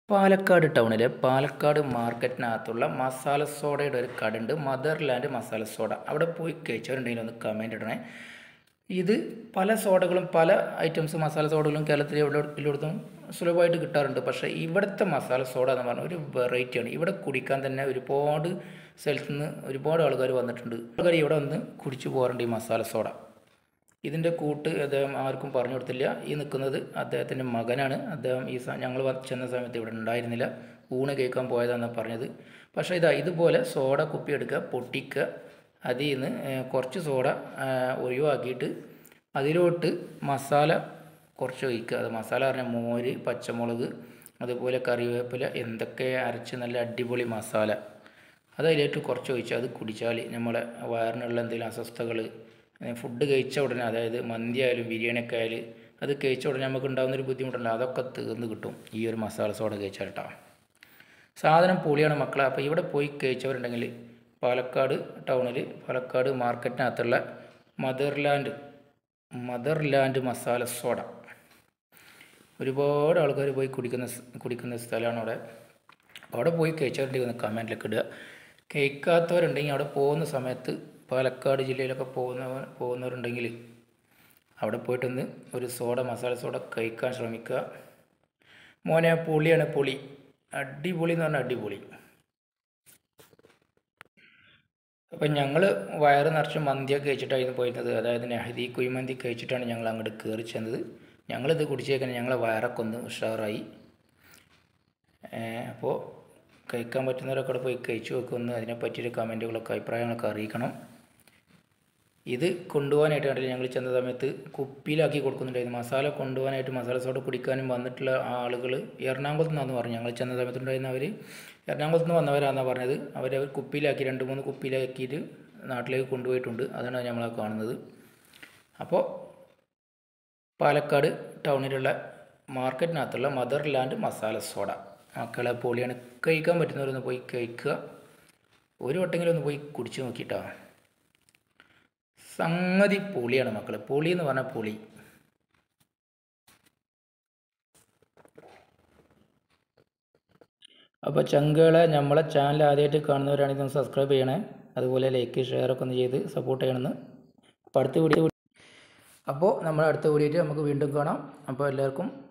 പാലക്കാട് ടൗണിലെ പാലക്കാട് മാർക്കറ്റിനകത്തുള്ള മസാല സോഡയുടെ ഒരു കടയുണ്ട് മദർലാൻഡ് മസാല സോഡ അവിടെ പോയി കഴിച്ചവരുണ്ടെങ്കിൽ ഒന്ന് കമൻറ്റ് ഇടണേ ഇത് പല സോഡകളും പല ഐറ്റംസ് മസാല സോഡകളും കേരളത്തിൽ എവിടെ എല്ലായിടത്തും സുലഭമായിട്ട് കിട്ടാറുണ്ട് പക്ഷേ ഇവിടുത്തെ മസാല സോഡ എന്ന് പറഞ്ഞാൽ ഒരു വെറൈറ്റിയാണ് ഇവിടെ കുടിക്കാൻ തന്നെ ഒരുപാട് സ്ഥലത്തു നിന്ന് ഒരുപാട് ആൾക്കാർ വന്നിട്ടുണ്ട് ആൾക്കാർ ഇവിടെ വന്ന് കുടിച്ചു പോകാറുണ്ട് ഈ മസാല സോഡ ഇതിൻ്റെ കൂട്ട് അദ്ദേഹം ആർക്കും പറഞ്ഞു കൊടുത്തില്ല ഈ നിൽക്കുന്നത് അദ്ദേഹത്തിൻ്റെ മകനാണ് അദ്ദേഹം ഈ ഞങ്ങൾ ചെന്ന സമയത്ത് ഇവിടെ ഉണ്ടായിരുന്നില്ല ഊണ് കേൾക്കാൻ പോയതാണെന്നാണ് പറഞ്ഞത് പക്ഷേ ഇതാ ഇതുപോലെ സോഡ കുപ്പി എടുക്കുക പൊട്ടിക്കുക അതിൽ നിന്ന് കുറച്ച് സോഡ ഒഴിവാക്കിയിട്ട് അതിലോട്ട് മസാല കുറച്ച് ഒഴിക്കുക അത് മസാല പറഞ്ഞാൽ മോര് പച്ചമുളക് അതുപോലെ കറിവേപ്പില എന്തൊക്കെ അരച്ച് നല്ല അടിപൊളി മസാല അത് അതിലേക്ക് കുറച്ച് ഒഴിച്ച് അത് കുടിച്ചാൽ നമ്മളെ വയറിനുള്ള എന്തെങ്കിലും അസ്വസ്ഥതകൾ ഫുഡ് കഴിച്ച ഉടനെ അതായത് മന്തി ആയാലും ബിരിയാണി ഒക്കെ ആയാലും അത് കഴിച്ച ഉടനെ നമുക്ക് ഉണ്ടാകുന്നൊരു ബുദ്ധിമുട്ടുണ്ട് അതൊക്കെ തീർന്ന് കിട്ടും ഈ ഒരു മസാല സോഡ കഴിച്ചാൽ കേട്ടോ സാധനം പൊളിയാണ് മക്കളെ അപ്പോൾ ഇവിടെ പോയി കഴിച്ചവരുണ്ടെങ്കിൽ പാലക്കാട് ടൗണിൽ പാലക്കാട് മാർക്കറ്റിനകത്തുള്ള മദർലാൻഡ് മദർലാൻഡ് മസാല സോഡ ഒരുപാട് ആൾക്കാർ പോയി കുടിക്കുന്ന കുടിക്കുന്ന സ്ഥലമാണ് അവിടെ അവിടെ പോയി കഴിച്ചവരുണ്ടെങ്കിൽ ഒന്ന് കമൻറ്റിലൊക്കെ ഇടുക കഴിക്കാത്തവരുണ്ടെങ്കിൽ അവിടെ പോകുന്ന സമയത്ത് പാലക്കാട് ജില്ലയിലൊക്കെ പോകുന്നവർ പോകുന്നവരുണ്ടെങ്കിൽ അവിടെ പോയിട്ടൊന്ന് ഒരു സോഡ മസാല സോഡ കഴിക്കാൻ ശ്രമിക്കുക മോനെ പൊളിയാണ് പൊളി അടിപൊളി എന്ന് പറഞ്ഞാൽ അടിപൊളി അപ്പം ഞങ്ങൾ വയറ് നിറച്ച് മന്തിയൊക്കെ കഴിച്ചിട്ടായിരുന്നു പോയിരുന്നത് അതായത് നെഹദി കുഴിമന്തി കഴിച്ചിട്ടാണ് ഞങ്ങൾ അങ്ങോട്ട് കയറി ചെന്നത് ഞങ്ങളിത് കുടിച്ചേക്കാൻ ഞങ്ങളെ വയറൊക്കെ ഒന്ന് ഉഷാറായി അപ്പോൾ കഴിക്കാൻ പറ്റുന്നവരൊക്കെ അവിടെ പോയി കഴിച്ചു നോക്കുമെന്ന് അതിനെ പറ്റിയൊരു കമൻറ്റുകളൊക്കെ അഭിപ്രായങ്ങളൊക്കെ അറിയിക്കണം ഇത് കൊണ്ടുപോകാനായിട്ട് കണ്ടില്ല ഞങ്ങൾ ചെന്ന സമയത്ത് കുപ്പിയിലാക്കി കൊടുക്കുന്നുണ്ടായിരുന്നു മസാല കൊണ്ടുപോകാനായിട്ട് മസാല സോഡ കുടിക്കാനും വന്നിട്ടുള്ള ആളുകൾ എറണാകുളത്ത് നിന്നാന്ന് പറഞ്ഞു ഞങ്ങൾ ചെന്ന സമയത്തുണ്ടായിരുന്ന അവർ എറണാകുളത്ത് നിന്ന് വന്നവരാണെന്നാണ് പറഞ്ഞത് അവർ അവർ കുപ്പിയിലാക്കി രണ്ട് മൂന്ന് കുപ്പിയിലാക്കിയിട്ട് നാട്ടിലേക്ക് കൊണ്ടുപോയിട്ടുണ്ട് അതാണ് നമ്മൾ കാണുന്നത് അപ്പോൾ പാലക്കാട് ടൗണിലുള്ള മാർക്കറ്റിനകത്തുള്ള മദർലാൻഡ് മസാല സോഡ മക്കളെ പൊളിയാണ് കഴിക്കാൻ പറ്റുന്നവരൊന്ന് പോയി കഴിക്കുക ഒരു വട്ടെങ്കിലും ഒന്ന് പോയി കുടിച്ച് നോക്കിയിട്ടാ സംഗതി പൊളിയാണ് മക്കളെ പൊളി എന്ന് പറഞ്ഞാൽ പൊളി അപ്പോൾ ചങ്കുകളെ നമ്മളെ ചാനൽ ആദ്യമായിട്ട് കാണുന്നവരാണെങ്കിൽ ഒന്ന് സബ്സ്ക്രൈബ് ചെയ്യണേ അതുപോലെ ലൈക്ക് ഷെയർ ഒക്കെ ഒന്ന് ചെയ്ത് സപ്പോർട്ട് ചെയ്യണമെന്ന് അപ്പോൾ അടുത്ത വീഡിയോ അപ്പോൾ നമ്മൾ അടുത്ത വീഡിയോ നമുക്ക് വീണ്ടും കാണാം അപ്പോൾ എല്ലാവർക്കും